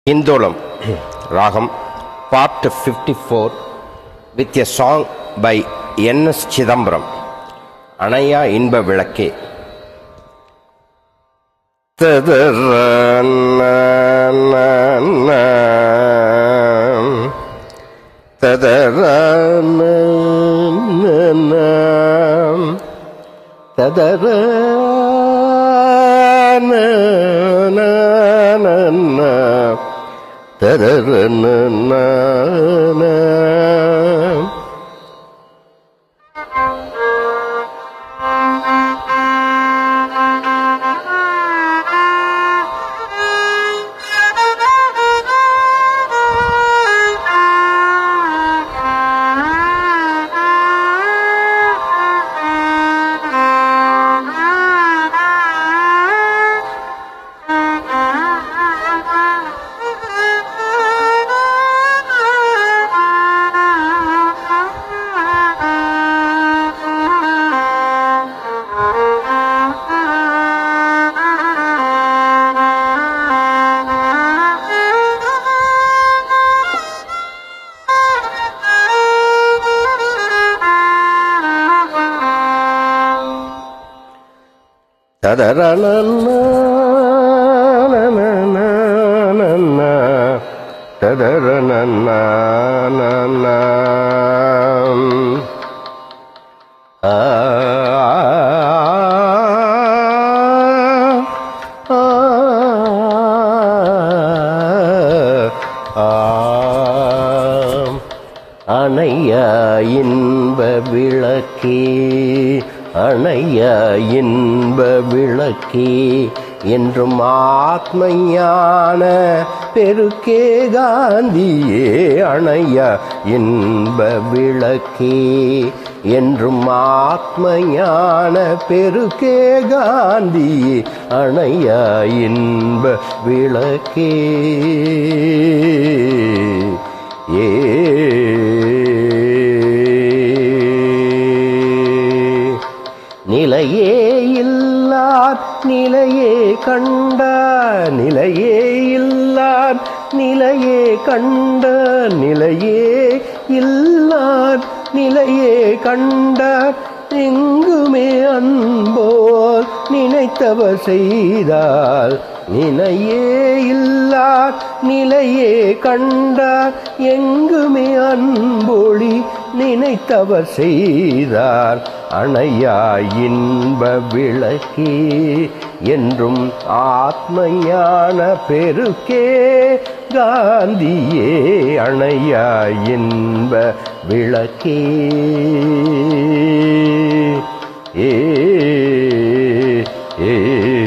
Indolam Ragam Part 54 with a song by N.S. Chidambaram Anaya Inba Vilake தரன அணைய இன்ப விளக்கே அணைய இன்ப விளக்கே என்றும் ஆத்மஞான பெருக்கே காந்தியே அணைய இன்ப விளக்கே என்றும் ஆத்மஞான பெருக்கே காந்தியே அணைய இன்ப விளக்கே ஏ நிலையே இல்லார் நிலையே கண்ட நிலையே இல்லார் நிலையே கண்ட நிலையே இல்லார் நிலையே கண்டார் எங்குமே அன்போல் நினைத்தவர் செய்தால் நிலையே இல்லார் நிலையே கண்டார் எங்குமே அன்பொழி நினைத்தவர் செய்தார் அணையா இன்ப விளக்கே என்றும் ஆத்மஞான பெருக்கே காந்தியே அணையா இன்ப விளக்கே ஏ ஏ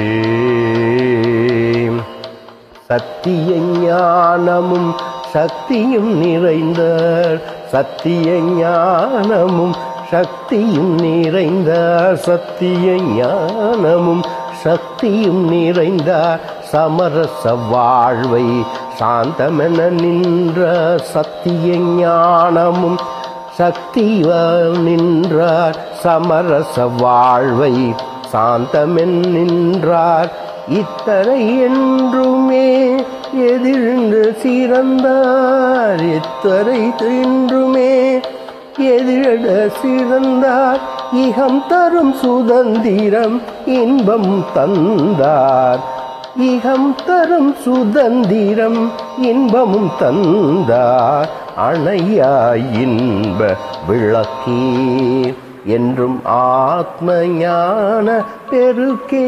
சத்திய ஞானமும் சக்தியும் நிறைந்த சத்திய ஞானமும் சக்தியும் நிறைந்த சத்திய ஞானமும் சக்தியும் நிறைந்த சமரச வாழ்வை சாந்தமென நின்ற சத்திய ஞானமும் சக்தி நின்றார் சமரச வாழ்வை சாந்தமென் நின்றார் இத்தனை என்றுமே எதிர்ந்து சிறந்தார் இத்தனை என்றுமே எதிரிட சிறந்தார் இகம் தரும் சுதந்திரம் இன்பம் தந்தார் இகம் தரும் சுதந்திரம் இன்பமும் தந்தார் அணையா இன்ப விளக்கே என்றும் ஆத்ம ஞான பெருக்கே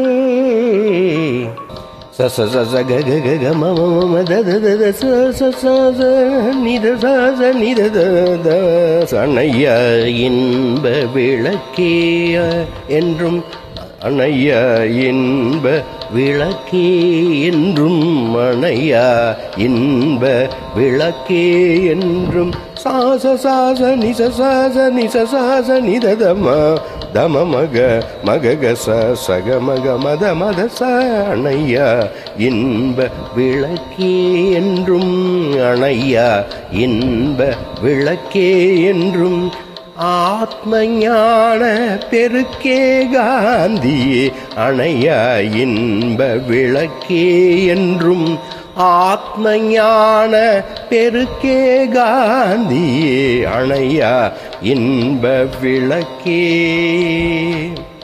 ச ச ச ச க க க க ம ம ம ம த த த த ச ச ச ச நி த ச ச நி த த த சணைய இன்ப விளக்கே என்றும் அணைய இன்ப விளக்கே என்றும் அணைய இன்ப விளக்கே என்றும் சாச சாச நிச சாச நிச சாச நிததம தம மக மக க ச சக மக மத மத ச அணைய இன்ப விளக்கே என்றும் அணைய இன்ப விளக்கே என்றும் ஆத்ம ஞான பெருக்கே காந்தியே அணைய இன்ப விளக்கே என்றும் ஆத்ம ஞான பெருக்கே காந்தியே அணையா இன்ப விளக்கே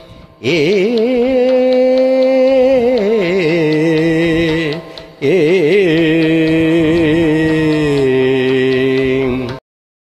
ஏ ஏ